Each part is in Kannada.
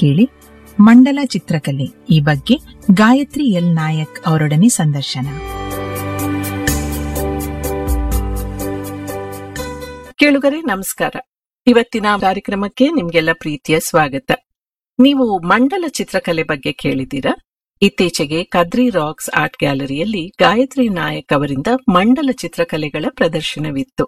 ಕೇಳಿ ಮಂಡಲ ಚಿತ್ರಕಲೆ ಈ ಬಗ್ಗೆ ಗಾಯತ್ರಿ ಎಲ್ ನಾಯಕ್ ಅವರೊಡನೆ ಸಂದರ್ಶನ ಕೇಳುಗರೆ ನಮಸ್ಕಾರ ಇವತ್ತಿನ ಕಾರ್ಯಕ್ರಮಕ್ಕೆ ನಿಮ್ಗೆಲ್ಲ ಪ್ರೀತಿಯ ಸ್ವಾಗತ ನೀವು ಮಂಡಲ ಚಿತ್ರಕಲೆ ಬಗ್ಗೆ ಕೇಳಿದ್ದೀರಾ ಇತ್ತೀಚೆಗೆ ಕದ್ರಿ ರಾಕ್ಸ್ ಆರ್ಟ್ ಗ್ಯಾಲರಿಯಲ್ಲಿ ಗಾಯತ್ರಿ ನಾಯಕ್ ಅವರಿಂದ ಮಂಡಲ ಚಿತ್ರಕಲೆಗಳ ಪ್ರದರ್ಶನವಿತ್ತು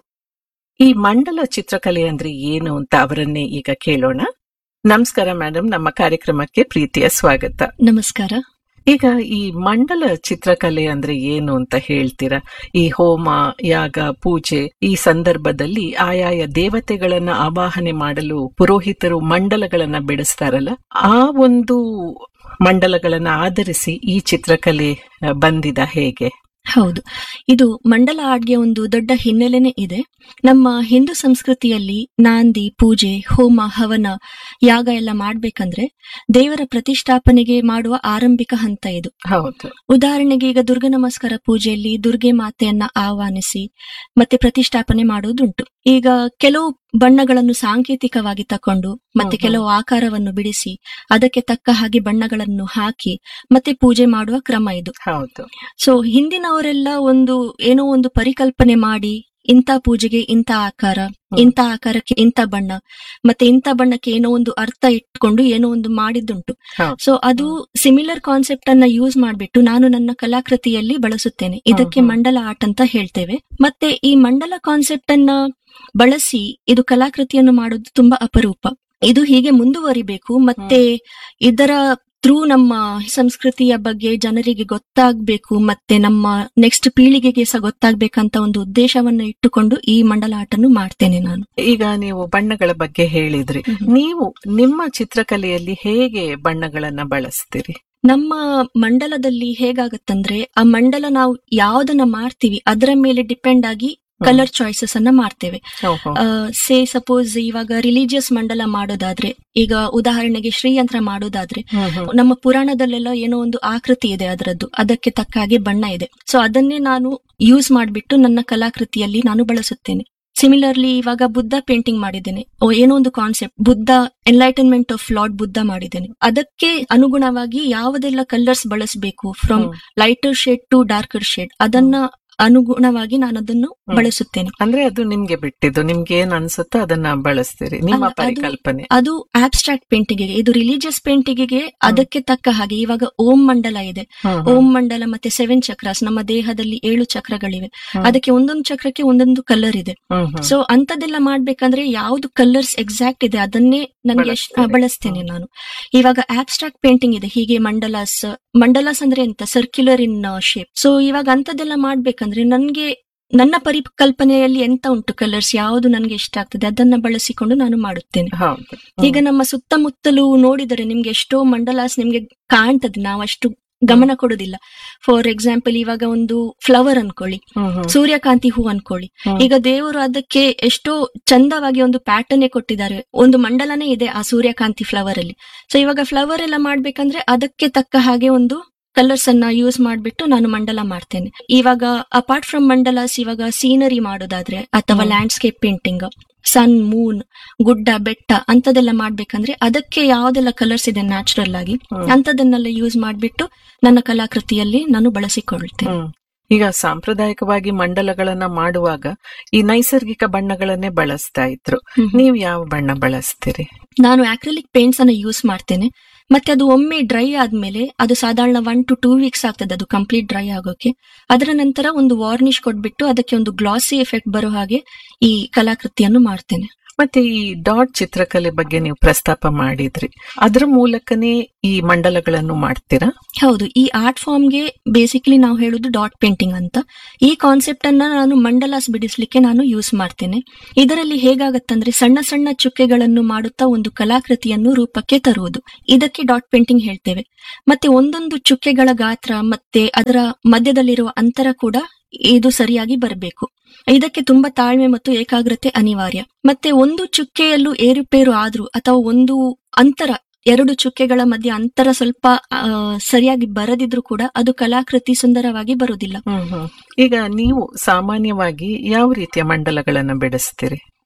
ಈ ಮಂಡಲ ಚಿತ್ರಕಲೆ ಅಂದ್ರೆ ಏನು ಅಂತ ಅವರನ್ನೇ ಈಗ ಕೇಳೋಣ ನಮಸ್ಕಾರ ಮೇಡಮ್ ನಮ್ಮ ಕಾರ್ಯಕ್ರಮಕ್ಕೆ ಪ್ರೀತಿಯ ಸ್ವಾಗತ ನಮಸ್ಕಾರ ಈಗ ಈ ಮಂಡಲ ಚಿತ್ರಕಲೆ ಅಂದ್ರೆ ಏನು ಅಂತ ಹೇಳ್ತೀರಾ ಈ ಹೋಮ ಯಾಗ ಪೂಜೆ ಈ ಸಂದರ್ಭದಲ್ಲಿ ಆಯಾಯ ದೇವತೆಗಳನ್ನ ಆವಾಹನೆ ಮಾಡಲು ಪುರೋಹಿತರು ಮಂಡಲಗಳನ್ನ ಬಿಡಿಸ್ತಾರಲ್ಲ ಆ ಒಂದು ಮಂಡಲಗಳನ್ನ ಆಧರಿಸಿ ಈ ಚಿತ್ರಕಲೆ ಆ, ಬಂದಿದ ಹೇಗೆ ಹೌದು ಇದು ಮಂಡಲ ಆರ್ಟ್ಗೆ ಒಂದು ದೊಡ್ಡ ಹಿನ್ನೆಲೆನೇ ಇದೆ ನಮ್ಮ ಹಿಂದೂ ಸಂಸ್ಕೃತಿಯಲ್ಲಿ ನಾಂದಿ ಪೂಜೆ ಹೋಮ ಹವನ ಯಾಗ ಎಲ್ಲ ಮಾಡ್ಬೇಕಂದ್ರೆ ದೇವರ ಪ್ರತಿಷ್ಠಾಪನೆಗೆ ಮಾಡುವ ಆರಂಭಿಕ ಹಂತ ಇದು ಹೌದು ಉದಾಹರಣೆಗೆ ಈಗ ದುರ್ಗ ನಮಸ್ಕಾರ ಪೂಜೆಯಲ್ಲಿ ದುರ್ಗೆ ಮಾತೆಯನ್ನ ಆಹ್ವಾನಿಸಿ ಮತ್ತೆ ಪ್ರತಿಷ್ಠಾಪನೆ ಮಾಡುವುದುಂಟು ಈಗ ಕೆಲವು ಬಣ್ಣಗಳನ್ನು ಸಾಂಕೇತಿಕವಾಗಿ ತಕೊಂಡು ಮತ್ತೆ ಹ್ಮ್ ಹ್ಮ್. ಕೆಲವು ಆಕಾರವನ್ನು ಬಿಡಿಸಿ ಅದಕ್ಕೆ ತಕ್ಕ ಹಾಗೆ ಬಣ್ಣಗಳನ್ನು ಹಾಕಿ ಮತ್ತೆ ಪೂಜೆ ಮಾಡುವ ಕ್ರಮ ಇದು ಹೌದು ಸೊ ಹಿಂದಿನವರೆಲ್ಲ ಒಂದು ಏನೋ ಒಂದು ಪರಿಕಲ್ಪನೆ ಮಾಡಿ ಇಂಥ ಪೂಜೆಗೆ ಇಂಥ ಆಕಾರ ಇಂಥ ಆಕಾರಕ್ಕೆ ಇಂಥ ಬಣ್ಣ ಮತ್ತೆ ಇಂಥ ಬಣ್ಣಕ್ಕೆ ಏನೋ ಒಂದು ಅರ್ಥ ಇಟ್ಕೊಂಡು ಏನೋ ಒಂದು ಮಾಡಿದ್ದುಂಟು ಹೌದು. ಸೊ ಅದು ಸಿಮಿಲರ್ ಕಾನ್ಸೆಪ್ಟ್ ಅನ್ನ ಯೂಸ್ ಮಾಡ್ಬಿಟ್ಟು ನಾನು ನನ್ನ ಕಲಾಕೃತಿಯಲ್ಲಿ ಬಳಸುತ್ತೇನೆ ಇದಕ್ಕೆ ಹ್ಮ್. ಮಂಡಲ ಆರ್ಟ್ ಅಂತ ಹೇಳ್ತೇವೆ ಮತ್ತೆ ಈ ಮಂಡಲ ಕಾನ್ಸೆಪ್ಟ್ ಅನ್ನ ಬಳಸಿ ಇದು ಕಲಾಕೃತಿಯನ್ನು ಮಾಡೋದು ತುಂಬಾ ಅಪರೂಪ ಇದು ಹೀಗೆ ಮುಂದುವರಿಬೇಕು ಮತ್ತೆ ಇದರ ಥ್ರೂ ನಮ್ಮ ಸಂಸ್ಕೃತಿಯ ಬಗ್ಗೆ ಜನರಿಗೆ ಗೊತ್ತಾಗ್ಬೇಕು ಮತ್ತೆ ನಮ್ಮ ನೆಕ್ಸ್ಟ್ ಪೀಳಿಗೆಗೆ ಸಹ ಗೊತ್ತಾಗ್ಬೇಕಂತ ಒಂದು ಉದ್ದೇಶವನ್ನ ಇಟ್ಟುಕೊಂಡು ಈ ಮಂಡಲ ಆಟನ್ನು ಮಾಡ್ತೇನೆ ನಾನು ಈಗ ನೀವು ಬಣ್ಣಗಳ ಬಗ್ಗೆ ಹೇಳಿದ್ರಿ ನೀವು ನಿಮ್ಮ ಚಿತ್ರಕಲೆಯಲ್ಲಿ ಹೇಗೆ ಬಣ್ಣಗಳನ್ನ ಬಳಸ್ತೀರಿ ನಮ್ಮ ಮಂಡಲದಲ್ಲಿ ಹೇಗಾಗತ್ತಂದ್ರೆ ಆ ಮಂಡಲ ನಾವು ಯಾವ್ದನ್ನ ಮಾಡ್ತೀವಿ ಅದರ ಮೇಲೆ ಡಿಪೆಂಡ್ ಆಗಿ ಕಲರ್ ಚಾಯ್ಸಸ್ ಅನ್ನ ಮಾಡ್ತೇವೆ ಓಹೋ. ಸೇ ಸಪೋಸ್ ಇವಾಗ ರಿಲಿಜಿಯಸ್ ಮಂಡಲ ಮಾಡೋದಾದ್ರೆ ಈಗ ಉದಾಹರಣೆಗೆ ಶ್ರೀಯಂತ್ರ ಮಾಡೋದಾದ್ರೆ ಹ್ಮ್ ಹ್ಮ್. ನಮ್ಮ ಪುರಾಣದಲ್ಲೆಲ್ಲ ಏನೋ ಒಂದು ಆಕೃತಿ ಇದೆ ಅದರದ್ದು ಅದಕ್ಕೆ ತಕ್ಕ ಹಾಗೆ ಬಣ್ಣ ಇದೆ ಸೊ ಅದನ್ನೇ ನಾನು ಯೂಸ್ ಮಾಡಿಬಿಟ್ಟು ನನ್ನ ಕಲಾಕೃತಿಯಲ್ಲಿ ನಾನು ಬಳಸುತ್ತೇನೆ ಸಿಮಿಲರ್ಲಿ ಇವಾಗ ಬುದ್ಧ ಪೇಂಟಿಂಗ್ ಮಾಡಿದ್ದೇನೆ ಓ, ಏನೋ ಒಂದು concept Buddha enlightenment of lord Buddha ಮಾಡಿದ್ದೇನೆ ಅದಕ್ಕೆ ಅನುಗುಣವಾಗಿ ಯಾವುದೆಲ್ಲ ಕಲರ್ಸ್ ಬಳಸಬೇಕು from hmm. Lighter shade to darker shade ಅದನ್ನ ಅನುಗುಣವಾಗಿ ನಾನು ಅದನ್ನು ಹ್ಮ್. ಬಳಸುತ್ತೇನೆ ಅಂದ್ರೆ ಅದು ನಿಮ್ಗೆ ಬಿಟ್ಟಿದ್ದು ನಿಮ್ಗೆ ಏನ್ ಅನ್ಸುತ್ತೋ ಅದನ್ನ ಬಳಸ್ತೀರಿ ನಿಮ್ಮ ಅಲ್ಲ, ಅದು- ಪರಿಕಲ್ಪನೆ ಅದು ಆಬ್ಸ್ಟ್ರಾಕ್ಟ್ ಪೇಂಟಿಂಗಿಗೆ ಇದು ರಿಲಿಜಿಯಸ್ ಪೇಂಟಿಂಗಿಗೆ ಅದಕ್ಕೆ ತಕ್ಕ ಹಾಗೆ ಇವಾಗ ಓಂ ಮಂಡಲ ಇದೆ ಹ್ಮ್ ಹ್ಮ್. ಓಂ ಮಂಡಲ ಮತ್ತೆ ಸೆವೆನ್ ಚಕ್ರಾಸ್ ನಮ್ಮ ದೇಹದಲ್ಲಿ ಏಳು ಚಕ್ರಗಳಿವೆ ಹ್ಮ್. ಅದಕ್ಕೆ ಒಂದೊಂದು ಚಕ್ರಕ್ಕೆ ಒಂದೊಂದು ಕಲರ್ ಇದೆ ಹ್ಮ್ ಹ್ಮ್. ಸೊ ಅಂತದೆಲ್ಲ ಮಾಡ್ಬೇಕಂದ್ರೆ ಯಾವ್ದು ಕಲರ್ಸ್ ಎಕ್ಸಾಕ್ಟ್ ಇದೆ ಅದನ್ನೇ ನನಗೆ ಎಷ್ಟ್- ಆ, ಬಳಸ್ತೀರಿ. ಬಳಸ್ತೇನೆ ನಾನು ಇವಾಗ ಆಬ್ಸ್ಟ್ರಾಕ್ಟ್ ಪೇಂಟಿಂಗ್ ಇದೆ ಹೀಗೆ ಮಂಡಲಾಸ್ ಮಂಡಲಾಸ್ ಅಂದ್ರೆ ಎಂತ ಸರ್ಕ್ಯುಲರ್ ಇನ್ ಶೇಪ್ ಸೊ ಇವಾಗ ಅಂತದೆಲ್ಲ ಮಾಡ್ಬೇಕಂದ್ರೆ ನನ್ಗೆ ನನ್ನ ಪರಿಕಲ್ಪನೆಯಲ್ಲಿ ಎಂತ ಉಂಟು ಕಲರ್ಸ್ ಯಾವುದು ನನಗೆ ಇಷ್ಟ ಆಗ್ತದೆ ಅದನ್ನ ಬಳಸಿಕೊಂಡು ನಾನು ಮಾಡುತ್ತೇನೆ ಹೌದು ಈಗ ನಮ್ಮ ಸುತ್ತಮುತ್ತಲು ನೋಡಿದರೆ ನಿಮ್ಗೆ ಎಷ್ಟೋ ಮಂಡಲಾಸ್ ನಿಮ್ಗೆ ಕಾಣ್ತದೆ ನಾವು ಅಷ್ಟು ಗಮನ ಕೊಡುದಿಲ್ಲ ಫಾರ್ ಎಕ್ಸಾಂಪಲ್ ಇವಾಗ ಒಂದು ಫ್ಲವರ್ ಅನ್ಕೊಳ್ಳಿ ಹ್ಮ್ ಹ್ಮ್. ಸೂರ್ಯಕಾಂತಿ ಹೂ ಅನ್ಕೊಳ್ಳಿ ಹ್ಮ್. ಈಗ ದೇವರು ಅದಕ್ಕೆ ಎಷ್ಟೋ ಚಂದವಾಗಿ ಒಂದು ಪ್ಯಾಟರ್ನ್ ಕೊಟ್ಟಿದ್ದಾರೆ ಒಂದು ಮಂಡಲನೇ ಇದೆ ಆ ಸೂರ್ಯಕಾಂತಿ ಫ್ಲವರ್ ಅಲ್ಲಿ ಸೊ ಇವಾಗ ಫ್ಲವರ್ ಎಲ್ಲ ಮಾಡ್ಬೇಕಂದ್ರೆ ಅದಕ್ಕೆ ತಕ್ಕ ಹಾಗೆ ಒಂದು ಕಲರ್ಸ್ ಅನ್ನ ಯೂಸ್ ಮಾಡ್ಬಿಟ್ಟು ನಾನು ಮಂಡಲ ಮಾಡ್ತೇನೆ ಇವಾಗ ಅಪಾರ್ಟ್ ಫ್ರಮ್ ಮಂಡಲಾಸ್ ಇವಾಗ ಸೀನರಿ ಮಾಡೋದಾದ್ರೆ ಅಥವಾ hmm. Landscape painting sun moon ಗುಡ್ಡ ಬೆಟ್ಟ ಅಂತದೆಲ್ಲ ಮಾಡ್ಬೇಕಂದ್ರೆ ಅದಕ್ಕೆ ಯಾವ್ದೆಲ್ಲ ಕಲರ್ಸ್ ಇದೆ ನ್ಯಾಚುರಲ್ ಆಗಿ ಹ್ಮ್. ಅಂತದನ್ನೆಲ್ಲ ಯೂಸ್ ಮಾಡ್ಬಿಟ್ಟು ನನ್ನ ಕಲಾಕೃತಿಯಲ್ಲಿ ನಾನು ಬಳಸಿಕೊಳ್ತೇನೆ ಹ್ಮ್. ಈಗ ಸಾಂಪ್ರದಾಯಿಕವಾಗಿ ಮಂಡಲಗಳನ್ನ ಮಾಡುವಾಗ ಈ ನೈಸರ್ಗಿಕ ಬಣ್ಣಗಳನ್ನೇ ಬಳಸ್ತಾ ಇದ್ರು ಹ್ಮ್. ನೀವು ಯಾವ ಬಣ್ಣ ಬಳಸ್ತೀರಿ ನಾನು ಆಕ್ರಿಲಿಕ್ ಪೇಂಟ್ಸ್ ಅನ್ನ ಯೂಸ್ ಮಾಡ್ತೇನೆ ಮತ್ತೆ ಅದು ಒಮ್ಮೆ ಡ್ರೈ ಆದ್ಮೇಲೆ ಅದು ಸಾಧಾರಣ ಒನ್ ಟು ಟೂ ವೀಕ್ಸ್ ಆಗ್ತದೆ ಅದು ಕಂಪ್ಲೀಟ್ ಡ್ರೈ ಆಗೋಕೆ ಅದರ ನಂತರ ಒಂದು ವಾರ್ನಿಶ್ ಕೊಟ್ಬಿಟ್ಟು ಅದಕ್ಕೆ ಒಂದು ಗ್ಲಾಸಿ ಎಫೆಕ್ಟ್ ಬರೋ ಹಾಗೆ ಈ ಕಲಾಕೃತಿಯನ್ನು ಮಾಡ್ತೇನೆ ಮತ್ತೆ ಈ ಡಾಟ್ ಚಿತ್ರಕಲೆ ಬಗ್ಗೆ ನೀವು ಪ್ರಸ್ತಾಪ ಮಾಡಿದ್ರಿ ಅದ್ರ ಮೂಲಕನೇ ಈ ಮಂಡಲಗಳನ್ನು ಮಾಡ್ತೀರಾ ಹೌದು ಈ ಆರ್ಟ್ ಫಾರ್ಮ್ಗೆ ಬೇಸಿಕಲಿ ನಾವು ಹೇಳುದು ಡಾಟ್ ಪೇಂಟಿಂಗ್ ಅಂತ ಈ ಕಾನ್ಸೆಪ್ಟ್ ಅನ್ನ ನಾನು ಮಂಡಲಾಸ್ ಬಿಡಿಸ್ಲಿಕ್ಕೆ ನಾನು ಯೂಸ್ ಮಾಡ್ತೇನೆ ಇದರಲ್ಲಿ ಹೇಗಾಗತ್ತಂದ್ರೆ ಸಣ್ಣ ಸಣ್ಣ ಚುಕ್ಕೆಗಳನ್ನು ಮಾಡುತ್ತಾ ಒಂದು ಕಲಾಕೃತಿಯನ್ನು ರೂಪಕ್ಕೆ ತರುವುದು ಇದಕ್ಕೆ ಡಾಟ್ ಪೇಂಟಿಂಗ್ ಹೇಳ್ತೇವೆ ಮತ್ತೆ ಒಂದೊಂದು ಚುಕ್ಕೆಗಳ ಗಾತ್ರ ಮತ್ತೆ ಅದರ ಮಧ್ಯದಲ್ಲಿರುವ ಅಂತರ ಕೂಡ ಇದು ಸರಿಯಾಗಿ ಬರಬೇಕು ಇದಕ್ಕೆ ತುಂಬಾ ತಾಳ್ಮೆ ಮತ್ತು ಏಕಾಗ್ರತೆ ಅನಿವಾರ್ಯ ಮತ್ತೆ ಒಂದು ಚುಕ್ಕೆಯಲ್ಲೂ ಏರುಪೇರು ಆದ್ರೂ ಅಥವಾ ಒಂದು ಅಂತರ ಎರಡು ಚುಕ್ಕೆಗಳ ಮಧ್ಯೆ ಅಂತರ ಸ್ವಲ್ಪ ಆ, ಸರಿಯಾಗಿ ಬರದಿದ್ರು ಕೂಡ ಅದು ಕಲಾಕೃತಿ ಸುಂದರವಾಗಿ ಬರುವುದಿಲ್ಲ ಹ್ಮ್ ಹ್ಮ್ ಈಗ ನೀವು ಸಾಮಾನ್ಯವಾಗಿ ಯಾವ ರೀತಿಯ ಮಂಡಲಗಳನ್ನ ಬಿಡಿಸ್ತೀರಿ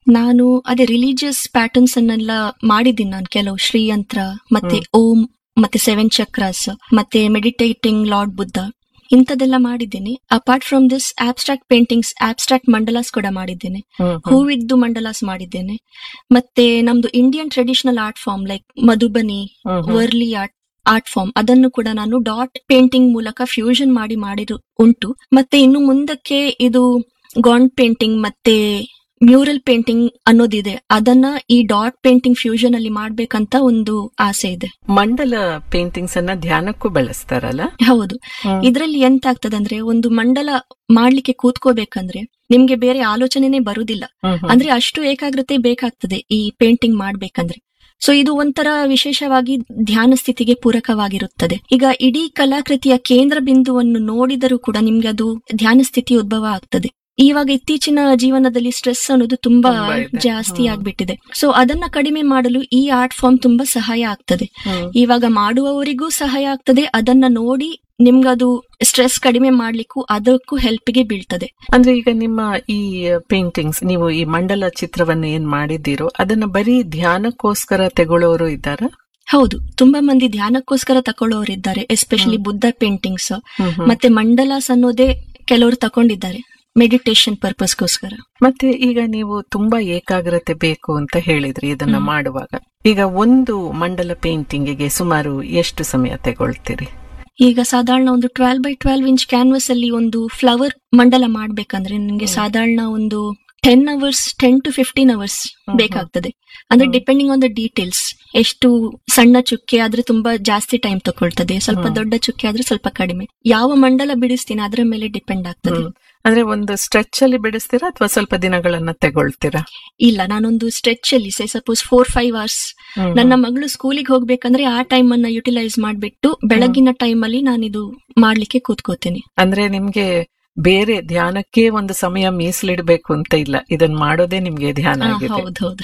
ನಾನು ಅದೇ ರಿಲಿಜಿಯಸ್ ಪ್ಯಾಟರ್ನ್ಸ್ ಅನ್ನೆಲ್ಲ ಮಾಡಿದ್ದೀನಿ ನಾನು ಕೆಲವು ಶ್ರೀಯಂತ್ರ ಮತ್ತೆ ಓಂ ಮತ್ತೆ ಸೆವೆನ್ ಚಕ್ರಾಸ್ ಮತ್ತೆ ಮೆಡಿಟೇಟಿಂಗ್ ಲಾರ್ಡ್ ಬುದ್ಧ ಇಂಥದ್ದೆಲ್ಲ ಮಾಡಿದ್ದೇನೆ apart from this abstract paintings abstract mandalas ಕೂಡ ಮಾಡಿದ್ದೇನೆ ಹ್ಮ್, ಹ್ಮ್. ಹೂವಿದ್ದು ಮಂಡಲಾಸ್ ಮಾಡಿದ್ದೇನೆ ಮತ್ತೆ ನಮ್ದು Indian traditional art form like Madhubani hmm, hmm. Warli art art form ಅದನ್ನು ಕೂಡ ನಾನು ಡಾಟ್ ಪೇಂಟಿಂಗ್ ಮೂಲಕ ಫ್ಯೂಷನ್ ಮಾಡಿ ಮಾಡಿರು ಉಂಟು ಮತ್ತೆ ಇನ್ನು ಮುಂದಕ್ಕೆ ಇದು ಗಾಂಡ್ ಪೇಂಟಿಂಗ್ ಮತ್ತೆ ಮ್ಯೂರಲ್ ಪೇಂಟಿಂಗ್ ಅನ್ನೋದಿದೆ ಅದನ್ನ ಈ ಡಾಟ್ ಪೇಂಟಿಂಗ್ ಫ್ಯೂಷನ್ ಅಲ್ಲಿ ಮಾಡ್ಬೇಕಂತ ಒಂದು ಆಸೆ ಇದೆ ಮಂಡಲ ಪೇಂಟಿಂಗ್ಸ್ ಅನ್ನ ಧ್ಯಾನಕ್ಕೂ ಬಳಸ್ತಾರಲ್ಲ ಹೌದು ಹ್ಮ್. ಇದ್ರಲ್ಲಿ ಎಂತ ಆಗ್ತದಂದ್ರೆ ಒಂದು ಮಂಡಲ ಮಾಡ್ಲಿಕ್ಕೆ ಕೂತ್ಕೋಬೇಕಂದ್ರೆ ನಿಮ್ಗೆ ಬೇರೆ ಆಲೋಚನೆನೇ ಬರುದಿಲ್ಲ ಹ್ಮ್, ಹ್ಮ್. ಅಂದ್ರೆ ಅಷ್ಟು ಏಕಾಗ್ರತೆ ಬೇಕಾಗ್ತದೆ ಈ ಪೇಂಟಿಂಗ್ ಮಾಡ್ಬೇಕಂದ್ರೆ ಸೊ ಇದು ಒಂಥರ ವಿಶೇಷವಾಗಿ ಧ್ಯಾನ ಸ್ಥಿತಿಗೆ ಪೂರಕವಾಗಿರುತ್ತದೆ ಈಗ ಇಡೀ ಕಲಾಕೃತಿಯ ಕೇಂದ್ರ ಬಿಂದುವನ್ನು ನೋಡಿದರೂ ಕೂಡ ನಿಮ್ಗೆ ಅದು ಧ್ಯಾನ ಸ್ಥಿತಿ ಉದ್ಭವ ಆಗ್ತದೆ ಇವಾಗ ಇತ್ತೀಚಿನ ಜೀವನದಲ್ಲಿ ಸ್ಟ್ರೆಸ್ ಅನ್ನೋದು ತುಂಬಾ ತುಂಬಾ ಇದೆ. ಜಾಸ್ತಿ ಹ್ಮ್. ಆಗ್ಬಿಟ್ಟಿದೆ ಸೊ ಅದನ್ನ ಕಡಿಮೆ ಮಾಡಲು ಈ ಆರ್ಟ್ ಫಾರ್ಮ್ ತುಂಬಾ ಸಹಾಯ ಆಗ್ತದೆ ಹ್ಮ್. ಇವಾಗ ಮಾಡುವವರಿಗೂ ಸಹಾಯ ಆಗ್ತದೆ ಅದನ್ನ ನೋಡಿ ನಿಮ್ಗದು ಸ್ಟ್ರೆಸ್ ಕಡಿಮೆ ಮಾಡ್ಲಿಕ್ಕೂ ಅದಕ್ಕೂ ಹೆಲ್ಪ್ಗೆ ಬೀಳ್ತದೆ ಅಂದ್ರೆ ಈಗ ನಿಮ್ಮ ಈ ಪೇಂಟಿಂಗ್ಸ್ ನೀವು ಈ ಮಂಡಲ ಚಿತ್ರವನ್ನ ಏನ್ ಮಾಡಿದ್ದೀರೋ ಅದನ್ನ ಬರೀ ಧ್ಯಾನಕ್ಕೋಸ್ಕರ ತೆಗೊಳ್ಳೋರು ಇದ್ದಾರ ಹೌದು ತುಂಬಾ ಮಂದಿ ಧ್ಯಾನಕ್ಕೋಸ್ಕರ ತಕೊಳ್ಳೋರಿದ್ದಾರೆ ಎಸ್ಪೆಷಲಿ ಬುದ್ಧ ಪೇಂಟಿಂಗ್ಸ್ ಮತ್ತೆ ಮಂಡಲಾಸ್ ಅನ್ನೋದೇ ಕೆಲವರು ತಕೊಂಡಿದ್ದಾರೆ ಮೆಡಿಟೇಷನ್ ಪರ್ಪಸ್ಗೋಸ್ಕರ ಮತ್ತೆ ಈಗ ನೀವು ತುಂಬಾ ಏಕಾಗ್ರತೆ ಬೇಕು ಅಂತ ಹೇಳಿದ್ರಿ ಇದನ್ನ ಮಾಡುವಾಗ ಈಗ ಒಂದು ಮಂಡಲ ಪೇಂಟಿಂಗಿಗೆ ಸುಮಾರು ಎಷ್ಟು ಸಮಯ ತಗೊಳ್ತೀರಿ ಈಗ ಸಾಧಾರಣ ಒಂದು twelve by twelve inch canvas ಅಲ್ಲಿ ಒಂದು ಫ್ಲವರ್ ಮಂಡಲ ಮಾಡ್ಬೇಕಂದ್ರೆ ನಿಮ್ಗೆ ಸಾಧಾರಣ ಒಂದು ten hours ten to fifteen hours ಬೇಕಾಗ್ತದೆ ಅಂದ್ರೆ ಡಿಪೆಂಡಿಂಗ್ ಆನ್ ದ ಡೀಟೇಲ್ಸ್ ಎಷ್ಟು ಸಣ್ಣ ಚುಕ್ಕೆ ಆದ್ರೆ ತುಂಬಾ ಜಾಸ್ತಿ ಟೈಮ್ ತಗೊಳ್ತದೆ ಸ್ವಲ್ಪ ದೊಡ್ಡ ಚುಕ್ಕೆ ಆದ್ರೆ ಸ್ವಲ್ಪ ಕಡಿಮೆ ಯಾವ ಮಂಡಲ ಬಿಡಿಸ್ತೀನಿ ಅದರ ಮೇಲೆ ಡಿಪೆಂಡ್ ಆಗ್ತದೆ ಹ್ಮ್. ಅಂದ್ರೆ ಒಂದು ಸ್ಟ್ರೆಚ್ ಅಲ್ಲಿ ಬಿಡಿಸ್ತೀರಾ ಅಥವಾ ಸ್ವಲ್ಪ ದಿನಗಳನ್ನ ತಗೊಳ್ತೀರಾ ಇಲ್ಲ ನಾನೊಂದು ಸ್ಟ್ರೆಚ್ ಅಲ್ಲಿ say suppose four five hours hmm. ನನ್ನ ಮಗಳು ಸ್ಕೂಲಿಗೆ ಹೋಗ್ಬೇಕಂದ್ರೆ ಆ ಟೈಮ್ ಅನ್ನ ಯುಟಿಲೈಸ್ ಮಾಡ್ಬಿಟ್ಟು ಬೆಳಗಿನ ಟೈಮ್ ಅಲ್ಲಿ ನಾನಿದು ಮಾಡ್ಲಿಕ್ಕೆ ಕೂತ್ಕೋತೇನೆ ಅಂದ್ರೆ ನಿಮ್ಗೆ ಬೇರೆ ಧ್ಯಾನಕ್ಕೆ ಒಂದು ಸಮಯ ಮೀಸಲಿಡ್ಬೇಕು ಅಂತ ಇಲ್ಲ ಇದನ್ನ ಮಾಡೋದೇ ನಿಮ್ಗೆ ಧ್ಯಾನ ಆ, ಆಗಿದೆ ಹೌದು ಹೌದು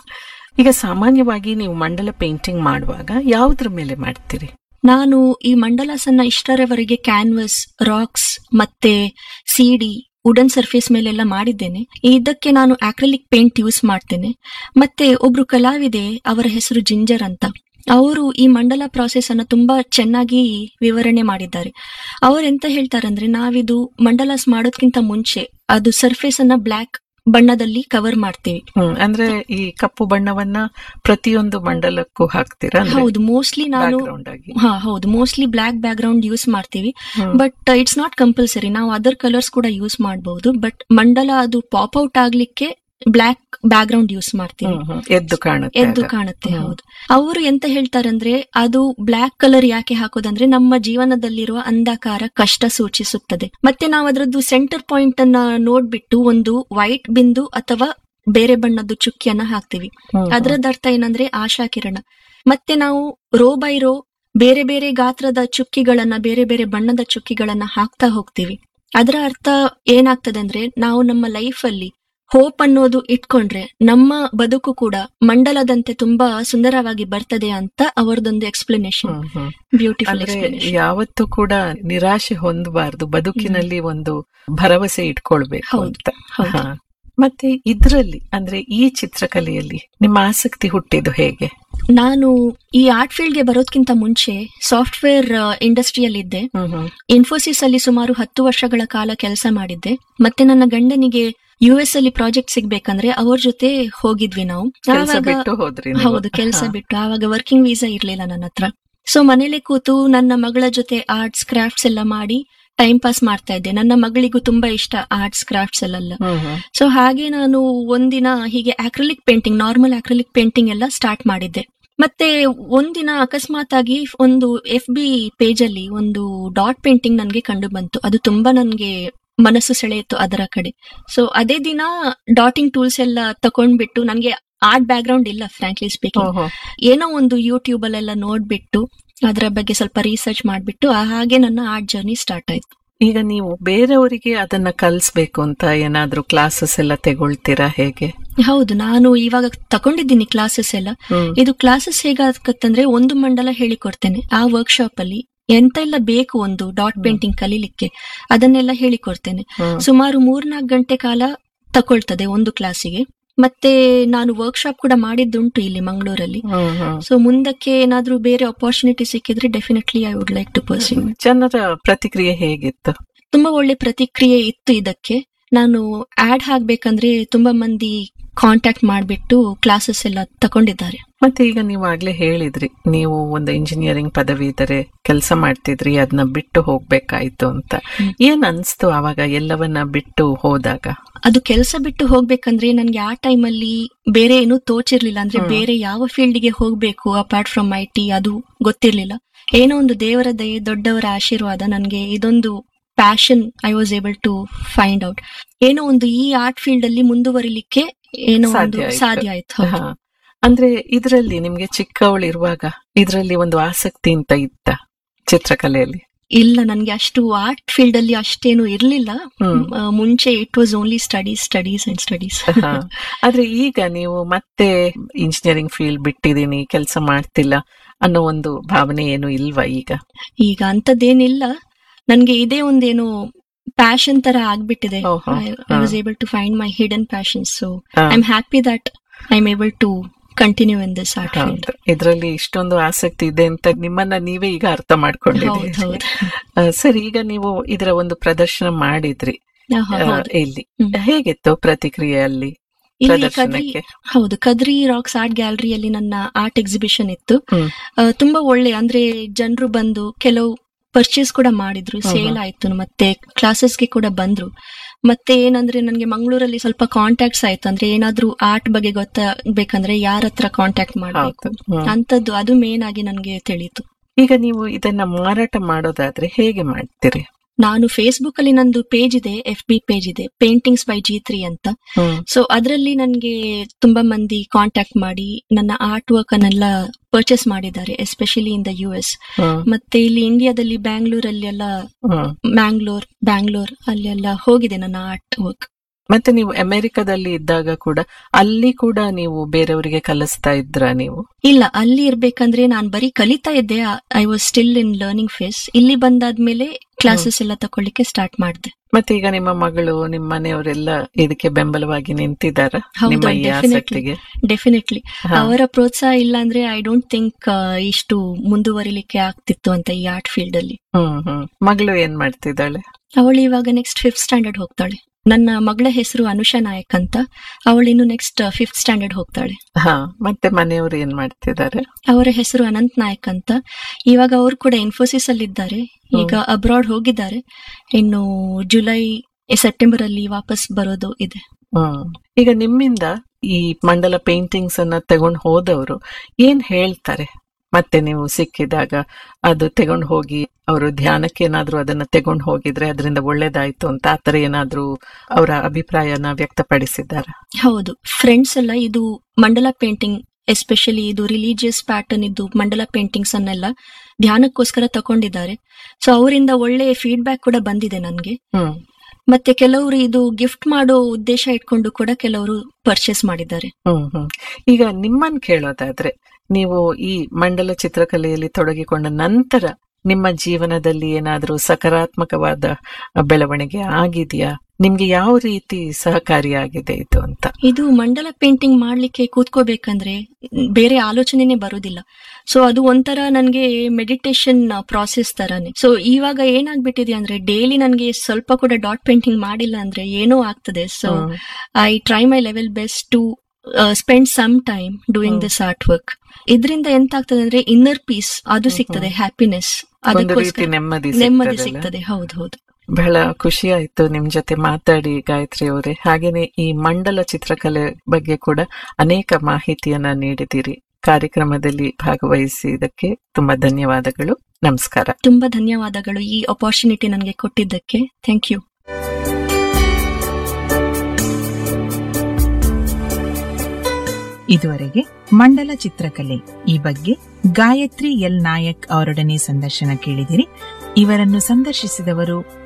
ಈಗ ಸಾಮಾನ್ಯವಾಗಿ ನೀವು ಮಂಡಲ ಪೇಂಟಿಂಗ್ ಮಾಡುವಾಗ ಯಾವ್ದ್ರ ಮೇಲೆ ಮಾಡ್ತೀರಿ ನಾನು ಈ ಮಂಡಲಾಸನ್ನ ಇಷ್ಟರವರೆಗೆ ಕ್ಯಾನ್ವಸ್ ರಾಕ್ಸ್ ಮತ್ತೆ ಸಿಡಿ ವುಡನ್ ಸರ್ಫೇಸ್ ಮೇಲೆಲ್ಲ ಮಾಡಿದ್ದೇನೆ ಇದಕ್ಕೆ ನಾನು ಆಕ್ರಿಲಿಕ್ ಪೇಂಟ್ ಯೂಸ್ ಮಾಡ್ತೇನೆ ಮತ್ತೆ ಒಬ್ರು ಕಲಾವಿದೆ ಅವರ ಹೆಸರು ಜಿಂಜರ್ ಅಂತ ಅವರು ಈ ಮಂಡಲ ಪ್ರಾಸೆಸ್ ಅನ್ನ ತುಂಬಾ ಚೆನ್ನಾಗಿ ವಿವರಣೆ ಮಾಡಿದ್ದಾರೆ ಅವ್ರು ಎಂತ ಹೇಳ್ತಾರಂದ್ರೆ ನಾವಿದು ಮಂಡಲಾಸ್ ಮಾಡೋದ್ಕಿಂತ ಮುಂಚೆ ಅದು ಸರ್ಫೇಸ್ ಅನ್ನ ಬ್ಲ್ಯಾಕ್ ಬಣ್ಣದಲ್ಲಿ ಕವರ್ ಮಾಡ್ತೀವಿ ಹ್ಮ್ ಅಂದ್ರೆ ಈ ಕಪ್ಪು ಬಣ್ಣವನ್ನ ಪ್ರತಿಯೊಂದು ಮಂಡಲಕ್ಕೂ ಹಾಕ್ತೀರಾ ಹೌದು ಮೋಸ್ಟ್ಲಿ ನಾನು ಬ್ಯಾಕ್ಗ್ರೌಂಡ್ ಆಗಿ ಹಾ ಹೌದು mostly black background use ಮಾಡ್ತೀವಿ hmm. But it's not compulsory ನಾವು ಅದರ್ ಕಲರ್ಸ್ ಕೂಡ ಯೂಸ್ ಮಾಡಬಹುದು ಬಟ್ ಮಂಡಲ ಅದು ಪಾಪ್ ಔಟ್ ಆಗ್ಲಿಕ್ಕೆ ಬ್ಲಾಕ್ ಬ್ಯಾಕ್ ಗ್ರೌಂಡ್ ಯೂಸ್ ಮಾಡ್ತೀವಿ ಹ್ಮ್, ಹ್ಮ್. ಎದ್ದು ಕಾಣುತ್ತೆ ಎದ್ದು ಆಗ. ಕಾಣುತ್ತೆ ಹ್ಮ್. ಹೌದು ಅವರು ಎಂತ ಹೇಳ್ತಾರಂದ್ರೆ ಅದು ಬ್ಲಾಕ್ ಕಲರ್ ಯಾಕೆ ಹಾಕೋದಂದ್ರೆ ನಮ್ಮ ಜೀವನದಲ್ಲಿರುವ ಅಂಧಕಾರ ಕಷ್ಟ ಸೂಚಿಸುತ್ತದೆ ಮತ್ತೆ ನಾವು ಅದರದ್ದು ಸೆಂಟರ್ ಪಾಯಿಂಟ್ ಅನ್ನ ನೋಡ್ಬಿಟ್ಟು ಒಂದು ವೈಟ್ ಬಿಂದು ಅಥವಾ ಬೇರೆ ಬಣ್ಣದ್ದು ಚುಕ್ಕಿಯನ್ನ ಹಾಕ್ತಿವಿ ಹ್ಮ್, ಹ್ಮ್. ಅದರದ ಅರ್ಥ ಏನಂದ್ರೆ ಆಶಾ ಕಿರಣ ಮತ್ತೆ ನಾವು ರೋ ಬೈ ರೋ ಬೇರೆ ಬೇರೆ ಗಾತ್ರದ ಚುಕ್ಕಿಗಳನ್ನ ಬೇರೆ ಬೇರೆ ಬಣ್ಣದ ಚುಕ್ಕಿಗಳನ್ನ ಹಾಕ್ತಾ ಹೋಗ್ತೀವಿ ಅದರ ಅರ್ಥ ಏನಾಗ್ತದೆ ಅಂದ್ರೆ ನಾವು ನಮ್ಮ ಲೈಫ್ ಅಲ್ಲಿ ಹೋಪ್ ಅನ್ನೋದು ಇಟ್ಕೊಂಡ್ರೆ ನಮ್ಮ ಬದುಕು ಕೂಡ ಮಂಡಲದಂತೆ ತುಂಬಾ ಸುಂದರವಾಗಿ ಬರ್ತದೆ ಅಂತ ಅವರದೊಂದು ಎಕ್ಸ್ಪ್ಲನೇಷನ್ ಹ್ಮ್, ಹ್ಮ್. ಬ್ಯೂಟಿಫುಲ್ ಅಂದ್ರೆ ಎಕ್ಸ್ಪ್ಲನೇಷನ್ ಯಾವತ್ತೂ ಕೂಡ ನಿರಾಶೆ ಹೊಂದಬಾರ್ದು ಬದುಕಿನಲ್ಲಿ ಒಂದು ಭರವಸೆ ಇಟ್ಕೊಳ್ಬೇಕು ಹೌದು, ಅಂತ ಹೌದು. ಹಾ. ಮತ್ತೆ ಇದ್ರಲ್ಲಿ ಅಂದ್ರೆ ಈ ಚಿತ್ರಕಲೆಯಲ್ಲಿ ನಿಮ್ಮ ಆಸಕ್ತಿ ಹುಟ್ಟಿದ್ದು ಹೇಗೆ ನಾನು ಈ ಆರ್ಟ್ ಫೀಲ್ಡ್ಗೆ ಬರೋದ್ಕಿಂತ ಮುಂಚೆ ಸಾಫ್ಟ್ವೇರ್ ಇಂಡಸ್ಟ್ರಿಯಲ್ಲಿದ್ದೆ ಹ್ಮ್, ಹ್ಮ್. ಇನ್ಫೋಸಿಸ್ ಅಲ್ಲಿ ಸುಮಾರು ಹತ್ತು ವರ್ಷಗಳ ಕಾಲ ಕೆಲಸ ಮಾಡಿದ್ದೆ ಮತ್ತೆ ನನ್ನ ಗಂಡನಿಗೆ ಯು ಎಸ್ ಅಲ್ಲಿ ಪ್ರಾಜೆಕ್ಟ್ ಸಿಗ್ಬೇಕಂದ್ರೆ ಅವ್ರ ಜೊತೆ ಹೋಗಿದ್ವಿ ನಾವು ಕೆಲ್ಸ ಆವಾಗ ಬಿಟ್ಟು ಹೋದ್ರಿ ನೀವು? ಹೌದು ಕೆಲಸ ಹಾ. ಬಿಟ್ಟು ಆವಾಗ ವರ್ಕಿಂಗ್ ವೀಸಾ ಇರ್ಲಿಲ್ಲ ನನ್ನ ಹತ್ರ ಸೊ ಮನೇಲೆ ಕೂತು ನನ್ನ ಮಗಳ ಜೊತೆ ಆರ್ಟ್ಸ್ ಕ್ರಾಫ್ಟ್ಸ್ ಎಲ್ಲ ಮಾಡಿ ಟೈಮ್ ಪಾಸ್ ಮಾಡ್ತಾ ಇದ್ದೆ ನನ್ನ ಮಗಳಿಗೂ ತುಂಬಾ ಇಷ್ಟ ಆರ್ಟ್ಸ್ ಕ್ರಾಫ್ಟ್ಸ್ ಅಲ್ಲೆಲ್ಲ ಹ್ಮ್, ಹ್ಮ್. ಸೊ ಹಾಗೆ ನಾನು ಒಂದಿನ ಹೀಗೆ acrylic painting normal acrylic painting ಎಲ್ಲ ಸ್ಟಾರ್ಟ್ ಮಾಡಿದ್ದೆ ಮತ್ತೆ ಒಂದಿನ ಅಕಸ್ಮಾತ್ ಆಗಿ ಒಂದು ಎಫ್ ಬಿ ಪೇಜ್ ಅಲ್ಲಿ ಒಂದು ಡಾಟ್ ಪೇಂಟಿಂಗ್ ನನ್ಗೆ ಕಂಡು ಬಂತು ಅದು ತುಂಬಾ ನನ್ಗೆ ಮನಸ್ಸು ಸೆಳೆಯಿತು ಅದರ ಕಡೆ ಸೊ ಅದೇ ದಿನ ಡಾಟಿಂಗ್ ಟೂಲ್ಸ್ ಎಲ್ಲ ತಕೊಂಡ್ಬಿಟ್ಟು ನನ್ಗೆ ಆರ್ಟ್ ಬ್ಯಾಕ್ ಗ್ರೌಂಡ್ ಇಲ್ಲ ಫ್ರಾಂಕ್ಲಿ ಸ್ಪೀಕಿಂಗ್ ಓಹೋ. ಏನೋ ಒಂದು ಯೂಟ್ಯೂಬ್ ಅಲ್ಲೆಲ್ಲ ನೋಡ್ಬಿಟ್ಟು ಅದರ ಬಗ್ಗೆ ಸ್ವಲ್ಪ ರಿಸರ್ಚ್ ಮಾಡ್ಬಿಟ್ಟು ಆ- ಹಾಗೆ ನನ್ನ ಆರ್ಟ್ ಜರ್ನಿ ಸ್ಟಾರ್ಟ್ ಆಯ್ತು ಈಗ ನೀವು ಬೇರೆಯವರಿಗೆ ಅದನ್ನ ಕಲಿಸ್ಬೇಕು ಅಂತ ಏನಾದ್ರೂ ಕ್ಲಾಸಸ್ ಎಲ್ಲ ತಗೊಳ್ತೀರಾ ಹೇಗೆ ಹೌದು ನಾನು ಇವಾಗ ತಕೊಂಡಿದ್ದೀನಿ ಕ್ಲಾಸಸ್ ಎಲ್ಲ ಹ್ಮ್. ಇದು ಕ್ಲಾಸಸ್ ಹೇಗಾಗತ್ತಂದ್ರೆ ಒಂದು ಮಂಡಲ ಹೇಳಿಕೊಡ್ತೇನೆ ಆ ವರ್ಕ್ಶಾಪ್ ಅಲ್ಲಿ ಎಂತ ಎಲ್ಲ ಬೇಕು ಒಂದು ಡಾಟ್ ಪೇಂಟಿಂಗ್ ಕಲೀಲಿಕ್ಕೆ ಅದನ್ನೆಲ್ಲ ಹೇಳಿಕೊಡ್ತೇನೆ ಹ್ಮ್. ಸುಮಾರು ಮೂರ್ನಾಲ್ಕು ಗಂಟೆ ಕಾಲ ತಕೊಳ್ತದೆ ಒಂದು ಕ್ಲಾಸಿಗೆ ಮತ್ತೆ ನಾನು ವರ್ಕ್ಶಾಪ್ ಕೂಡ ಮಾಡಿದ್ದುಂಟು ಇಲ್ಲಿ ಮಂಗಳೂರಲ್ಲಿ ಹ್ಮ್, ಹ್ಮ್. ಸೊ ಮುಂದಕ್ಕೆ ಏನಾದ್ರೂ ಬೇರೆ ಅಪಾರ್ಚುನಿಟಿ ಸಿಕ್ಕಿದ್ರೆ definitely I would like to pursue ಜನರ ಪ್ರತಿಕ್ರಿಯೆ ಹೇಗಿತ್ತು ತುಂಬಾ ಒಳ್ಳೆ ಪ್ರತಿಕ್ರಿಯೆ ಇತ್ತು ಇದಕ್ಕೆ ನಾನು ಆಡ್ ಹಾಕ್ಬೇಕಂದ್ರೆ ತುಂಬಾ ಮಂದಿ ಕಾಂಟ್ಯಾಕ್ಟ್ ಮಾಡ್ಬಿಟ್ಟು ಕ್ಲಾಸಸ್ ಎಲ್ಲ ತಕೊಂಡಿದ್ದಾರೆ ಮತ್ತೆ ಈಗ ನೀವು ಆಗ್ಲೇ ಹೇಳಿದ್ರಿ ನೀವು ಒಂದು ಇಂಜಿನಿಯರಿಂಗ್ ಪದವಿ ಇದ್ದರೆ ಕೆಲಸ ಮಾಡ್ತಿದ್ರಿ ಅದನ್ನ ಬಿಟ್ಟು ಹೋಗ್ಬೇಕಾಯ್ತು ಅಂತ ಹ್ಮ್. ಏನ್ ಅನ್ಸ್ತು ಅವಾಗ ಎಲ್ಲವನ್ನ ಬಿಟ್ಟು ಹೋದಾಗ ಅದು ಕೆಲಸ ಬಿಟ್ಟು ಹೋಗ್ಬೇಕಂದ್ರೆ ನನ್ಗೆ ಆ ಟೈಮಲ್ಲಿ ಬೇರೆ ಏನೂ ತೋಚಿರ್ಲಿಲ್ಲ ಅಂದ್ರೆ ಹ್ಮ್. ಬೇರೆ ಯಾವ ಫೀಲ್ಡ್ಗೆ ಹೋಗ್ಬೇಕು ಅಪಾರ್ಟ್ ಫ್ರಮ್ ಐ ಟಿ ಅದು ಗೊತ್ತಿರ್ಲಿಲ್ಲ ಏನೋ ಒಂದು ದೇವರ ದಯೆ ದೊಡ್ಡವರ ಆಶೀರ್ವಾದ ನನ್ಗೆ ಇದೊಂದು passion I was able to find out ಏನೋ ಒಂದು ಈ ಆರ್ಟ್ ಫೀಲ್ಡ್ ಅಲ್ಲಿ ಮುಂದುವರಿಲಿಕ್ಕೆ ಏನೋ ಒಂದು ಸಾಧ್ಯ ಆಯ್ತು. ಸಾಧ್ಯ ಆಯ್ತು ಹೌದು. ಹಾ. ಅಂದ್ರೆ ಇದರಲ್ಲಿ ನಿಮ್ಗೆ ಚಿಕ್ಕವಳಿರುವಾಗ ಇದರಲ್ಲಿ ಒಂದು ಆಸಕ್ತಿ ಅಂತ ಇತ್ತ ಚಿತ್ರಕಲೆಯಲ್ಲಿ ಇಲ್ಲ ನನ್ಗೆ ಅಷ್ಟು ಆರ್ಟ್ ಫೀಲ್ಡ್ ಅಲ್ಲಿ ಅಷ್ಟೇನು ಇರ್ಲಿಲ್ಲ ಹ್ಮ್ ಆ, ಮುಂಚೆ it was only studies studies and studies ಹಾ. ಆದ್ರೆ ಈಗ ನೀವು ಮತ್ತೆ ಇಂಜಿನಿಯರಿಂಗ್ ಫೀಲ್ಡ್ ಬಿಟ್ಟಿದೀನಿ ಕೆಲಸ ಮಾಡ್ತಿಲ್ಲ ಅನ್ನೋ ಒಂದು ಭಾವನೆ ಏನು ಇಲ್ವಾ ಈಗ ಈಗ ಅಂತದ್ದೇನಿಲ್ಲ ನನ್ಗೆ ಇದೇ ಒಂದೇನೋ ಪ್ಯಾಷನ್ ತರ ಆಗ್ಬಿಟ್ಟಿದೆ ಓಹೋ. ಐ ಹಾ. Was able to find my hidden passion so ಹಾ. I am happy that I am able to continue in this art field ಹೌದು. ಇದ್ರಲ್ಲಿ ಇಷ್ಟೊಂದು ಆಸಕ್ತಿ ಇದೆ ಅಂತ ನಿಮ್ಮನ್ನ ನೀವೇ ಈಗ ಅರ್ಥ ಹೌದು ಮಾಡ್ಕೊಂಡಿದ್ದೀರಿ ಹೌದು ಆ, ಸರಿ ಈಗ ನೀವು ಇದರ ಒಂದು ಪ್ರದರ್ಶನ ಮಾಡಿದ್ರಿ ಹಾ, ಆ, ಹೌದು ಇಲ್ಲಿ ಹ್ಮ್. ಹೇಗಿತ್ತು ಪ್ರತಿಕ್ರಿಯೆ ಅಲ್ಲಿ ಇಲ್ಲಿ ಕದ್ರಿ ಪ್ರದರ್ಶನಕ್ಕೆ ಹೌದು ಕದ್ರಿ ರಾಕ್ಸ್ ಆರ್ಟ್ ಗ್ಯಾಲರಿಯಲ್ಲಿ ನನ್ನ ಆರ್ಟ್ ಎಕ್ಸಿಬಿಷನ್ ಇತ್ತು ಹ್ಮ್. ಆ, ತುಂಬಾ ಒಳ್ಳೆ ಅಂದ್ರೆ ಜನರು ಬಂದು ಕೆಲವು ಪರ್ಚೇಸ್ ಕೂಡ ಮಾಡಿದ್ರು ಹ್ಮ್ ಸೇಲ್ ಹ್ಮ್. ಆಯ್ತು ಮತ್ತೆ ಕ್ಲಾಸಸ್ಗೆ ಕೂಡ ಬಂದ್ರು ಮತ್ತೆ ಏನಂದ್ರೆ ನನಗೆ ಮಂಗಳೂರಲ್ಲಿ ಸ್ವಲ್ಪ ಕಾಂಟ್ಯಾಕ್ಟ್ಸ್ ಆಯ್ತು ಅಂದ್ರೆ ಏನಾದ್ರೂ ಆರ್ಟ್ ಬಗ್ಗೆ ಗೊತ್ತಾಗ್ಬೇಕಂದ್ರೆ ಯಾರ ಹತ್ರ ಕಾಂಟ್ಯಾಕ್ಟ್ ಮಾಡ್ಬೇಕು ಹೌದು. ಹ್ಮ್. ಅಂತದ್ದು ಅದು ಮೇನ್ ಆಗಿ ನನಗೆ ತಿಳಿತು ಈಗ ನೀವು ಇದನ್ನ ಮಾರಾಟ ಮಾಡೋದಾದ್ರೆ ಹೇಗೆ ಮಾಡ್ತೀರಿ ನಾನು ಫೇಸ್ಬುಕ್ ಅಲ್ಲಿ ನಂದು ಪೇಜ್ ಇದೆ ಎಫ್ ಬಿ ಪೇಜ್ ಇದೆ ಪೇಂಟಿಂಗ್ಸ್ ಬೈ ಜಿ ತ್ರೀ ಅಂತ ಹ್ಮ್ ಸೊ ಅದರಲ್ಲಿ ನನಗೆ ತುಂಬಾ ಮಂದಿ ಕಾಂಟ್ಯಾಕ್ಟ್ ಮಾಡಿ ನನ್ನ ಆರ್ಟ್ ವರ್ಕ್ ಅನ್ನೆಲ್ಲ ಪರ್ಚೇಸ್ ಮಾಡಿದ್ದಾರೆ especially in the U S hmm ಮತ್ತೆ ಇಲ್ಲಿ ಇಂಡಿಯಾದಲ್ಲಿ ಬ್ಯಾಂಗ್ಳೂರಲ್ಲಿ ಎಲ್ಲ ಹ್ಮ್ ಮ್ಯಾಂಗ್ಳೂರ್ ಬ್ಯಾಂಗ್ಳೂರ್ ಅಲ್ಲೆಲ್ಲ ಹೋಗಿದೆ ನನ್ನ ಆರ್ಟ್ ವರ್ಕ್ ಮತ್ತೆ ನೀವು ಅಮೆರಿಕದಲ್ಲಿ ಇದ್ದಾಗ ಕೂಡ ಅಲ್ಲಿ ಕೂಡ ನೀವು ಬೇರೆಯವರಿಗೆ ಕಲಿಸ್ತಾ ಇದ್ರ ನೀವು ಇಲ್ಲ ಅಲ್ಲಿ ಇರ್ಬೇಕಂದ್ರೆ ನಾನು ಬರೀ ಕಲಿತಾ ಇದ್ದೆ I was still in learning phase ಇಲ್ಲಿ ಬಂದಾದ್ಮೇಲೆ ಕ್ಲಾಸಸ್ ಎಲ್ಲ ತಕೊಳ್ಳಿಕ್ಕೆ ಸ್ಟಾರ್ಟ್ ಮಾಡಿದೆ ಮತ್ತೆ ಈಗ ನಿಮ್ಮ ಮಗಳು ನಿಮ್ಮ ಮನೆಯವರೆಲ್ಲ ಇದಕ್ಕೆ ಬೆಂಬಲವಾಗಿ ನಿಂತಿದ್ದಾರ ಹೌದು, ನಿಮ್ಮ ಈ definitely. ಆಸಕ್ತಿಗೆ ಡೆಫಿನೆಟ್ಲಿ ಹಾ. ಅವರ ಪ್ರೋತ್ಸಾಹ ಇಲ್ಲ ಅಂದ್ರೆ ಐ ಡೋಂಟ್ ಥಿಂಕ್ ಇಷ್ಟು ಮುಂದುವರಿಲಿಕ್ಕೆ ಆಗ್ತಿತ್ತು ಅಂತ ಈ ಆರ್ಟ್ ಫೀಲ್ಡ್ ಅಲ್ಲಿ ಹ್ಮ್ ಹ್ಮ್ ಮಗಳು ಏನ್ ಮಾಡ್ತಿದ್ದಾಳೆ ಅವಳು ಇವಾಗ ನೆಕ್ಸ್ಟ್ ಫಿಫ್ತ್ ಸ್ಟ್ಯಾಂಡರ್ಡ್ ಹೋಗ್ತಾಳೆ ನನ್ನ ಮಗಳ ಹೆಸರು ಅನುಷಾ ನಾಯಕ್ ಅಂತ ಅವಳು ಇನ್ನು ನೆಕ್ಸ್ಟ್ ಫಿಫ್ತ್ ಸ್ಟ್ಯಾಂಡರ್ಡ್ ಹೋಗ್ತಾಳೆ ಹಾ ಮತ್ತೆ ಮನೆಯವರು ಏನ್ ಮಾಡ್ತಿದ್ದಾರೆ ಅವರ ಹೆಸರು ಅನಂತ್ ನಾಯಕ್ ಅಂತ ಇವಾಗ ಅವರು ಕೂಡ ಇನ್ಫೋಸಿಸ್ ಅಲ್ಲಿ ಇದ್ದಾರೆ ಈಗ ಅಬ್ರಾಡ್ ಹೋಗಿದ್ದಾರೆ ಇನ್ನು ಜುಲೈ ಸೆಪ್ಟೆಂಬರ್ ಅಲ್ಲಿ ವಾಪಸ್ ಬರೋದು ಇದೆ ಹ್ಮ್ ಈಗ ನಿಮ್ಮಿಂದ ಈ ಮಂಡಲ ಪೇಂಟಿಂಗ್ಸ್ ಅನ್ನ ತಗೊಂಡ್ ಹೋದವರು ಏನ್ ಹೇಳ್ತಾರೆ ಮತ್ತೆ ನೀವು ಸಿಕ್ಕಿದಾಗ ಅದು ತಗೊಂಡ್ ಹೋಗಿ ಅವರು ಧ್ಯಾನಕ್ಕೆ ಏನಾದ್ರೂ ಅದನ್ನ ತಗೊಂಡ್ ಹೋಗಿದ್ರೆ ಅದರಿಂದ ಒಳ್ಳೇದಾಯ್ತು ಅಂತ ಆತರ ಏನಾದ್ರೂ ಅವರ ಅಭಿಪ್ರಾಯನ ವ್ಯಕ್ತಪಡಿಸಿದ್ದಾರ ಹೌದು ಫ್ರೆಂಡ್ಸ್ ಎಲ್ಲ ಇದು ಮಂಡಲ ಪೇಂಟಿಂಗ್ ಎಸ್ಪೆಷಲಿ ಇದು ರಿಲಿಜಿಯಸ್ ಪ್ಯಾಟರ್ನ್ ಇದ್ದು ಮಂಡಲ ಪೇಂಟಿಂಗ್ಸ್ ಅನ್ನೆಲ್ಲ ಧ್ಯಾನಕ್ಕೋಸ್ಕರ ತಕೊಂಡಿದ್ದಾರೆ ಸೊ ಅವರಿಂದ ಒಳ್ಳೆ ಫೀಡ್ಬ್ಯಾಕ್ ಕೂಡ ಬಂದಿದೆ ನನಗೆ ಹ್ಮ್ ಮತ್ತೆ ಕೆಲವರು ಇದು ಗಿಫ್ಟ್ ಮಾಡೋ ಉದ್ದೇಶ ಇಟ್ಕೊಂಡು ಕೂಡ ಕೆಲವರು ಪರ್ಚೇಸ್ ಮಾಡಿದ್ದಾರೆ ಹ್ಮ್ ಹ್ಮ್ ಈಗ ನಿಮ್ಮನ್ ಕೇಳೋದಾದ್ರೆ ನೀವು ಈ ಮಂಡಲ ಚಿತ್ರಕಲೆಯಲ್ಲಿ ತೊಡಗಿಕೊಂಡ ನಂತರ ನಿಮ್ಮ ಜೀವನದಲ್ಲಿ ಏನಾದ್ರೂ ಸಕಾರಾತ್ಮಕವಾದ ಬೆಳವಣಿಗೆ ಆಗಿದೆಯಾ ನಿಮ್ಗೆ ಯಾವ ರೀತಿ ಸಹಕಾರಿಯಾಗಿದೆ ಇದು ಅಂತ ಇದು ಮಂಡಲ ಪೇಂಟಿಂಗ್ ಮಾಡ್ಲಿಕ್ಕೆ ಕೂತ್ಕೋಬೇಕಂದ್ರೆ ಬೇರೆ ಆಲೋಚನೆನೆ ಬರೋದಿಲ್ಲ ಸೊ ಅದು ಒಂಥರ ನನ್ಗೆ ಮೆಡಿಟೇಷನ್ ಪ್ರಾಸೆಸ್ ತರಾನೇ ಸೊ ಇವಾಗ ಏನಾಗ್ಬಿಟ್ಟಿದೆ ಅಂದ್ರೆ ಡೈಲಿ ನನ್ಗೆ ಸ್ವಲ್ಪ ಕೂಡ ಡಾಟ್ ಪೇಂಟಿಂಗ್ ಮಾಡಿಲ್ಲ ಅಂದ್ರೆ ಏನೋ ಆಗ್ತದೆ so hmm. I try my level best to spend some time doing hmm. This art work ಇದರಿಂದ ಎಂತ ಆಗ್ತದೆ ಅಂದ್ರೆ ಇನ್ನರ್ ಪೀಸ್ ಅದು ಸಿಗ್ತದೆ ಹ್ಯಾಪಿನೆಸ್ ಒಂದು ರೀತಿ ಅದಕ್ಕೋಸ್ಕರ ನೆಮ್ಮದಿ ನೆಮ್ಮದಿ ಸಿಗ್ತದಲ್ಲ? ಸಿಗ್ತದೆ ಹೌದು ಹೌದು ಬಹಳ ಖುಷಿ ಆಯ್ತು ನಿಮ್ ಜೊತೆ ಮಾತಾಡಿ ಗಾಯತ್ರಿ ಅವರೇ ಹಾಗೇನೆ ಈ ಮಂಡಲ ಚಿತ್ರಕಲೆ ಬಗ್ಗೆ ಕೂಡ ಅನೇಕ ಮಾಹಿತಿಯನ್ನ ನೀಡಿದಿರಿ ಕಾರ್ಯಕ್ರಮದಲ್ಲಿ ಭಾಗವಹಿಸಿದ್ದಕ್ಕೆ ತುಂಬಾ ಧನ್ಯವಾದಗಳು ನಮಸ್ಕಾರ ತುಂಬಾ ಧನ್ಯವಾದಗಳು ಈ ಅಪಾರ್ಚುನಿಟಿ ನನಗೆ ಕೊಟ್ಟಿದ್ದಕ್ಕೆ ಥ್ಯಾಂಕ್ ಯು ಇದುವರೆಗೆ ಮಂಡಲ ಚಿತ್ರಕಲೆ ಈ ಬಗ್ಗೆ ಗಾಯತ್ರಿ ಎಲ್ ನಾಯಕ್ ಅವರೊಡನೆ ಸಂದರ್ಶನ ಕೇಳಿದಿರಿ ಇವರನ್ನು ಸಂದರ್ಶಿಸಿದವರು